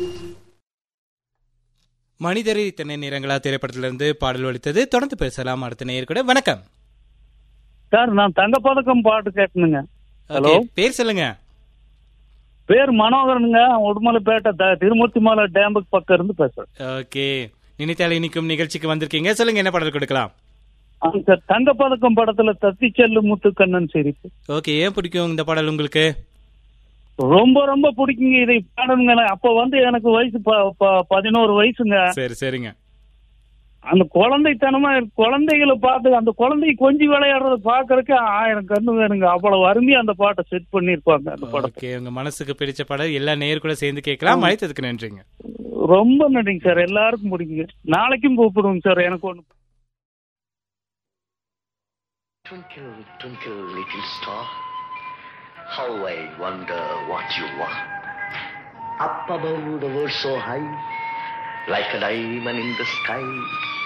மனிதரை இத்தனை நிறங்களா திரைப்படத்திலிருந்து பாடல் ஒலித்தது தொடர்ந்து பேசலாம் அடுத்த நேயர் கூட வணக்கம் சார் நான் தங்கப்பதக்கம் பாட்டு கேட்டனுங்க ஹலோ Okay, பேர் சொல்லுங்க பேர் மனோகரனுங்க உடுமலைப்பேட்டை த- திருமூர்த்தி மலை டேமுக்கு பக்கம் இருந்து பேசுறேன் ஓகே நினைத்தால் இனிக்கும் நிகழ்ச்சிக்கு வந்திருக்கீங்க சொல்லுங்க என்ன பாடல் கொடுக்கலாம் ஆமாம் சார் தங்கப்பதக்கம் படத்துல தத்தி செல்லு முத்துக்கண்ணன் சிரிப்பு ஓகே ஏன் பிடிக்கும் இந்த பாடல் உங்களுக்கு ரொம்ப ரொம்ப பிடிக்குங்க இதை பாடணுங்க அப்ப வந்து எனக்கு வயசு ப- ப- பதினோரு வயசுங்க சரி சரிங்க அந்த குழந்தைத்தனமா குழந்தைகளை பார்த்து அந்த குழந்தை கொஞ்சி விளையாடுறத பாக்குறதுக்கு ஆயிரம் கண்ணு வேணுங்க அவ்வளவு அருமையா அந்த பாட்டை செட் பண்ணிருப்பாங்க அந்த படத்தை ஓகே உங்க மனசுக்கு பிடிச்ச பாடல் எல்லா நேயர் கூட சேர்ந்து கேட்கலாம் அழைத்ததுக்கு நன்றிங்க ரொம்ப நன்றிங்க சார் எல்லாருக்கும் பிடிக்குங்க நாளைக்கும் கூப்பிடுவோங்க சார் எனக்கு ஒண்ணு Twinkle, twinkle, little star, how I wonder what you are. Up above the world so high, like a diamond in the sky,